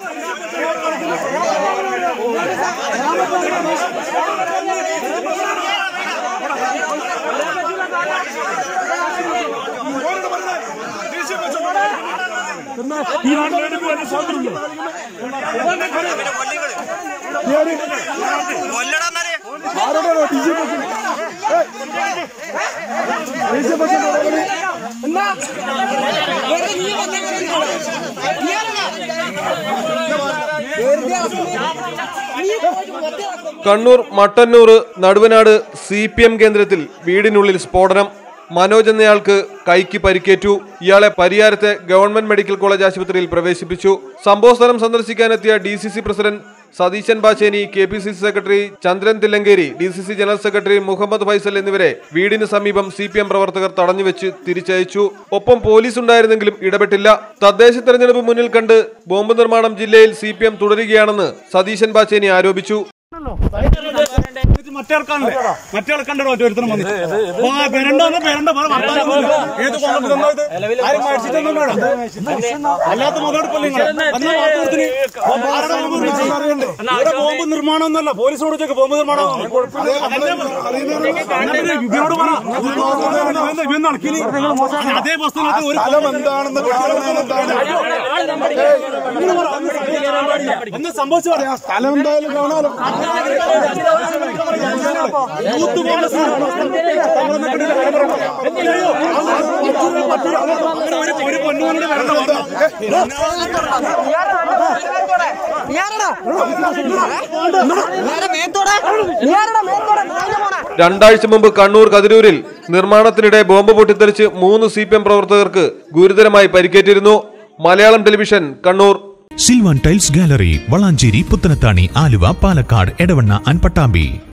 ഈ നാട്ടിലേക്ക് വേണ്ടി സ്വാതന്ത്ര്യമില്ല ആരോടാണോ D G P D G P Kannur Mattannur Naduvanad C P M കേന്ദ്രത്തിൽ വീടിനുള്ളിൽ സ്ഫോടനം മനോജ് എന്നയാൾക്ക് കൈക്ക് പരിക്കേറ്റു ഇയാളെ പരിയാരത്തെ ഗവൺമെന്റ് മെഡിക്കൽ കോളേജ് ആശുപത്രിയിൽ പ്രവേശിപ്പിച്ചു സംഭവസ്ഥലം സന്ദർശിക്കാനെത്തിയ D C C president Satheesan Pacheni K P C C secretary Chandran Thillankeri D C C general secretary Muhammad Faisal എന്നിവരെ വീടിന് സമീപം സി പി എം പ്രവർത്തകർ തടഞ്ഞുവെച്ച് തിരിച്ചയച്ചു ഒപ്പം പോലീസ് ഉണ്ടായിരുന്നെങ്കിലും ഇടപെട്ടില്ല തദ്ദേശ തെരഞ്ഞെടുപ്പ് മുന്നിൽ കണ്ട് ബോംബ് നിർമ്മാണം ജില്ലയിൽ സി പി എം തുടരുകയാണെന്ന് സതീശൻ ബാച്ചേനി ആരോപിച്ചു മറ്റേ ആൾക്കാണല്ലേ മറ്റേ ആൾക്കാണ്ടോ ഒരുത്തരം വന്നു ആ പെരണ്ട പെരണ്ട ഏത് കോൺഗ്രസ് തന്നോ ഇത് ആരും മേടിച്ചിട്ടൊന്നും വേണം അല്ലാത്ത മുതലെടുപ്പല്ലേ നിങ്ങൾ അന്ന് വാക്ക് കൊടുത്തിന് ആരുടെ ബോംബ് നിർമ്മിച്ചത്? ഇവിടെ ബോംബ് നിർമ്മാണം ഒന്നല്ല പോലീസോട് ചോദിക്കും ബോംബ് നിർമ്മാണം ഇവരോട് പറ ഇവൻ- ഇവൻ നടക്കില്ല അതേ വസ്തുവിനകത്ത് ഒരു സ്ഥലം എന്താണെന്ന് കാണാൻ എന്താണ് ഒന്ന് സംഭവിച്ചു പറയാം സ്ഥലം എന്തായാലും കാണാലോ യൂത്ത് കോൺഗ്രസ് ഒരു ഒരു പൊന്നുമോനോട് വരണ്ട രണ്ടാഴ്ച മുമ്പ് കണ്ണൂർ കതിരൂരിൽ നിർമ്മാണത്തിനിടെ ബോംബ് പൊട്ടിത്തെറിച്ച് മൂന്ന് സി പി എം പ്രവർത്തകർക്ക് ഗുരുതരമായി പരിക്കേറ്റിരുന്നു Malayalam television Kannur Silvan tiles gallery Valanchery Puthanathani Aluva Palakkad Edavanna and Pattambi